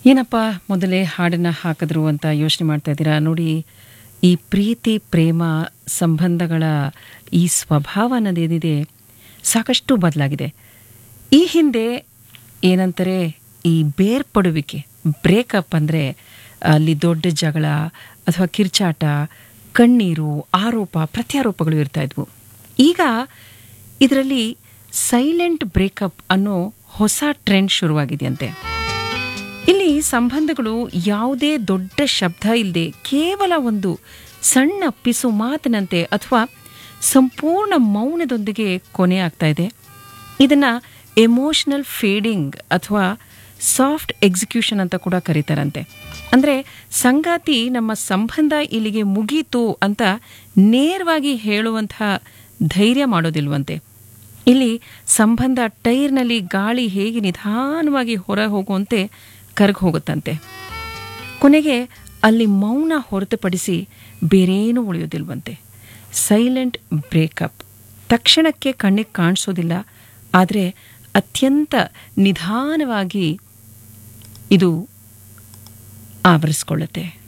ಏನಪ್ಪ ಮೊದಲೇ ಹಾಡನ್ನು ಹಾಕಿದ್ರು ಅಂತ ಯೋಚನೆ ಮಾಡ್ತಾ ಇದ್ದೀರಾ ನೋಡಿ ಈ ಪ್ರೀತಿ ಪ್ರೇಮ ಸಂಬಂಧಗಳ ಈ ಸ್ವಭಾವ ಅನ್ನೋದೇನಿದೆ ಸಾಕಷ್ಟು ಬದಲಾಗಿದೆ ಈ ಹಿಂದೆ ಏನಂತಾರೆ ಈ ಬೇರ್ಪಡುವಿಕೆ ಬ್ರೇಕಪ್ ಅಂದರೆ ಅಲ್ಲಿ ದೊಡ್ಡ ಜಗಳ ಅಥವಾ ಕಿರ್ಚಾಟ ಕಣ್ಣೀರು ಆರೋಪ ಪ್ರತ್ಯಾರೋಪಗಳು ಇರ್ತಾ ಇದ್ವು ಈಗ ಇದರಲ್ಲಿ ಸೈಲೆಂಟ್ ಬ್ರೇಕಪ್ ಅನ್ನೋ ಹೊಸ ಟ್ರೆಂಡ್ ಶುರುವಾಗಿದೆಯಂತೆ ಇಲ್ಲಿ ಸಂಬಂಧಗಳು ಯಾವುದೇ ದೊಡ್ಡ ಶಬ್ದ ಇಲ್ಲದೆ ಕೇವಲ ಒಂದು ಸಣ್ಣ ಪಿಸು ಮಾತಿನಂತೆ ಅಥವಾ ಸಂಪೂರ್ಣ ಮೌನದೊಂದಿಗೆ ಕೊನೆ ಆಗ್ತಾ ಇದೆ ಇದನ್ನ ಎಮೋಷನಲ್ ಫೇಡಿಂಗ್ ಅಥವಾ ಸಾಫ್ಟ್ ಎಕ್ಸಿಕ್ಯೂಷನ್ ಅಂತ ಕೂಡ ಕರೀತಾರಂತೆ ಅಂದರೆ ಸಂಗಾತಿ ನಮ್ಮ ಸಂಬಂಧ ಇಲ್ಲಿಗೆ ಮುಗೀತು ಅಂತ ನೇರವಾಗಿ ಹೇಳುವಂತಹ ಧೈರ್ಯ ಮಾಡೋದಿಲ್ವಂತೆ ಇಲ್ಲಿ ಸಂಬಂಧ ಟೈರ್ನಲ್ಲಿ ಗಾಳಿ ಹೇಗೆ ನಿಧಾನವಾಗಿ ಹೊರ ಹೋಗುವಂತೆ ಕರಗಿ ಹೋಗುತ್ತಂತೆ ಕೊನೆಗೆ ಅಲ್ಲಿ ಮೌನ ಹೊರತುಪಡಿಸಿ ಬೇರೇನೂ ಉಳಿಯೋದಿಲ್ವಂತೆ ಸೈಲೆಂಟ್ ಬ್ರೇಕಪ್ ತಕ್ಷಣಕ್ಕೆ ಕಣ್ಣಿಗೆ ಕಾಣಿಸೋದಿಲ್ಲ ಆದರೆ ಅತ್ಯಂತ ನಿಧಾನವಾಗಿ ಇದು ಆವರಿಸ್ಕೊಳ್ಳುತ್ತೆ